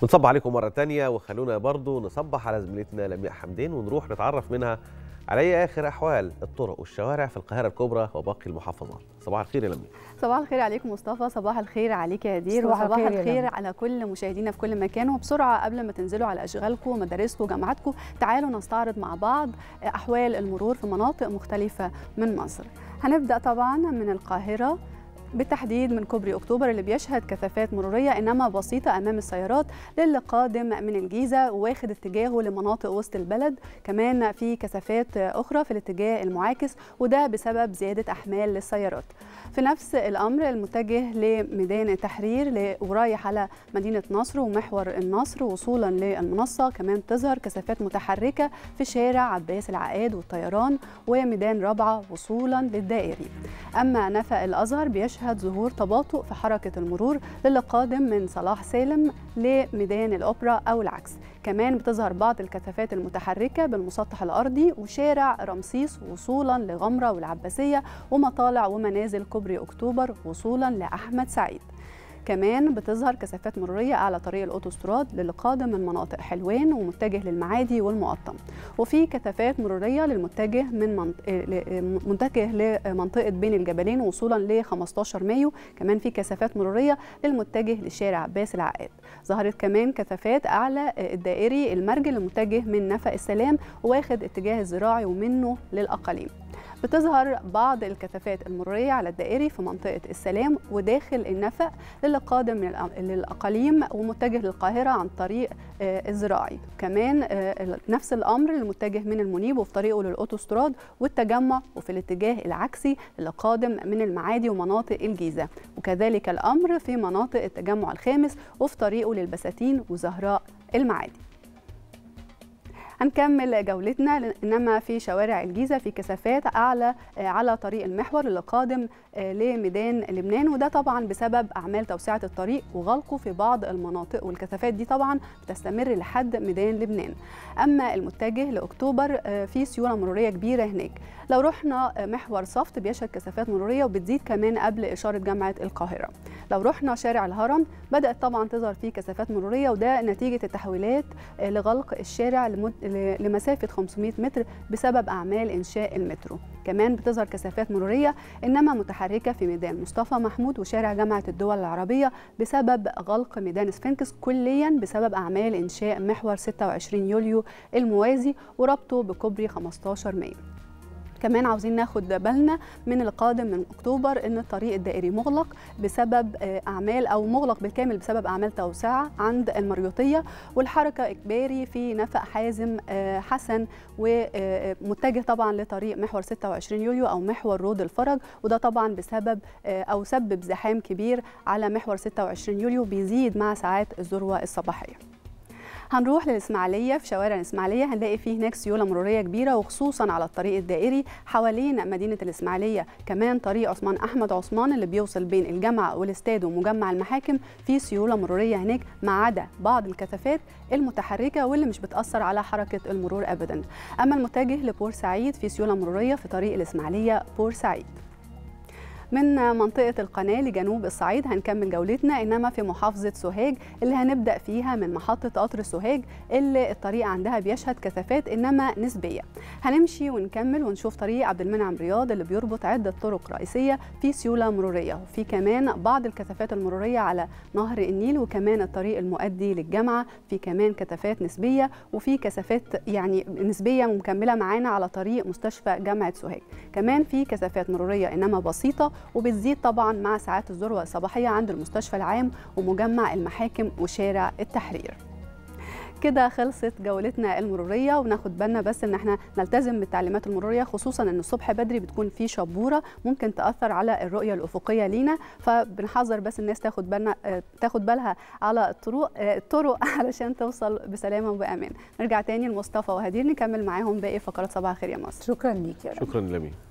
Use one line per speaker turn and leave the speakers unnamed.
ونصبح عليكم مرة تانية وخلونا برضو نصبح على زميلتنا لمياء حمدين ونروح نتعرف منها على ايه اخر احوال الطرق والشوارع في القاهرة الكبرى وباقي المحافظات صباح الخير يا لمياء
صباح الخير عليكم مصطفى صباح الخير عليك يا دير
صباح
وصباح
الخير يا
الخير
لمى.
على كل مشاهدينا في كل مكان وبسرعه قبل ما تنزلوا على اشغالكم ومدارسكم وجامعاتكم تعالوا نستعرض مع بعض احوال المرور في مناطق مختلفه من مصر هنبدا طبعا من القاهره بالتحديد من كوبري اكتوبر اللي بيشهد كثافات مروريه انما بسيطه امام السيارات للي قادم من الجيزه واخد اتجاهه لمناطق وسط البلد كمان في كثافات اخرى في الاتجاه المعاكس وده بسبب زياده احمال للسيارات في نفس الامر المتجه لميدان التحرير ل- ورايح على مدينه نصر ومحور النصر وصولا للمنصه كمان تظهر كثافات متحركه في شارع عباس العقاد والطيران وميدان رابعه وصولا للدائري اما نفق الازهر بيشهد ظهور تباطؤ في حركه المرور للي قادم من صلاح سالم لميدان الاوبرا او العكس كمان بتظهر بعض الكثافات المتحركه بالمسطح الارضي وشارع رمسيس وصولا لغمره والعباسيه ومطالع ومنازل كوبري اكتوبر وصولا لاحمد سعيد كمان بتظهر كثافات مروريه على طريق الاوتوستراد للي قادم من مناطق حلوان ومتجه للمعادي والمقطم وفي كثافات مروريه للمتجه من منط... آه، ل- آه، متجه لمنطقه بين الجبلين وصولا ل 15 مايو كمان في كثافات مروريه للمتجه لشارع عباس العقاد ظهرت كمان كثافات اعلى آه، الدائري المرج المتجه من نفق السلام واخد اتجاه الزراعي ومنه للاقاليم بتظهر بعض الكثافات المرورية على الدائري في منطقة السلام وداخل النفق للي قادم من الأ- للأقاليم ومتجه للقاهرة عن طريق آه، الزراعي كمان آه، ال- نفس الأمر المتجه من المنيب وفي طريقه للأوتوستراد والتجمع وفي الاتجاه العكسي اللي قادم من المعادي ومناطق الجيزة وكذلك الأمر في مناطق التجمع الخامس وفي طريقه للبساتين وزهراء المعادي هنكمل جولتنا انما في شوارع الجيزه في كثافات اعلى آه، على طريق المحور اللي قادم آه، لميدان لبنان وده طبعا بسبب اعمال توسعه الطريق وغلقه في بعض المناطق والكثافات دي طبعا بتستمر لحد ميدان لبنان اما المتجه لاكتوبر آه، في سيوله مروريه كبيره هناك لو رحنا آه، محور صفت بيشهد كثافات مروريه وبتزيد كمان قبل اشاره جامعه القاهره لو رحنا شارع الهرم بدات طبعا تظهر فيه كثافات مروريه وده نتيجه التحويلات آه، لغلق الشارع لمد... ل- لمسافه 500 متر بسبب اعمال انشاء المترو كمان بتظهر كثافات مروريه انما متحركه في ميدان مصطفى محمود وشارع جامعه الدول العربيه بسبب غلق ميدان سفنكس كليا بسبب اعمال انشاء محور 26 يوليو الموازي وربطه بكوبري 15 مايو كمان عاوزين ناخد بالنا من القادم من اكتوبر ان الطريق الدائري مغلق بسبب آه، اعمال او مغلق بالكامل بسبب اعمال توسعه عند المريوطيه والحركه اجباري في نفق حازم آه، حسن ومتجه طبعا لطريق محور 26 يوليو او محور رود الفرج وده طبعا بسبب آه، او سبب زحام كبير على محور 26 يوليو بيزيد مع ساعات الذروه الصباحيه هنروح للإسماعيلية في شوارع الإسماعيلية هنلاقي فيه هناك سيولة مرورية كبيرة وخصوصا على الطريق الدائري حوالين مدينة الإسماعيلية كمان طريق عثمان أحمد عثمان اللي بيوصل بين الجامعة والاستاد ومجمع المحاكم في سيولة مرورية هناك ما عدا بعض الكثافات المتحركة واللي مش بتأثر على حركة المرور أبدا أما المتجه لبورسعيد في سيولة مرورية في طريق الإسماعيلية بورسعيد من منطقة القناة لجنوب الصعيد هنكمل جولتنا إنما في محافظة سوهاج اللي هنبدأ فيها من محطة قطر سوهاج اللي الطريق عندها بيشهد كثافات إنما نسبية هنمشي ونكمل ونشوف طريق عبد المنعم رياض اللي بيربط عدة طرق رئيسية في سيولة مرورية وفي كمان بعض الكثافات المرورية على نهر النيل وكمان الطريق المؤدي للجامعة في كمان كثافات نسبية وفي كثافات يعني نسبية مكملة معانا على طريق مستشفى جامعة سوهاج كمان في كثافات مرورية إنما بسيطة وبتزيد طبعا مع ساعات الذروة الصباحية عند المستشفى العام ومجمع المحاكم وشارع التحرير كده خلصت جولتنا المروريه وناخد بالنا بس ان احنا نلتزم بالتعليمات المروريه خصوصا ان الصبح بدري بتكون في شبوره ممكن تاثر على الرؤيه الافقيه لينا فبنحذر بس الناس تاخد بالنا آه، تاخد بالها على الطرق آه، الطرق علشان توصل بسلامه وبامان نرجع تاني لمصطفى وهدير نكمل معاهم باقي فقرات صباح الخير يا مصر
شكرا ليك يا رب
شكرا لمياء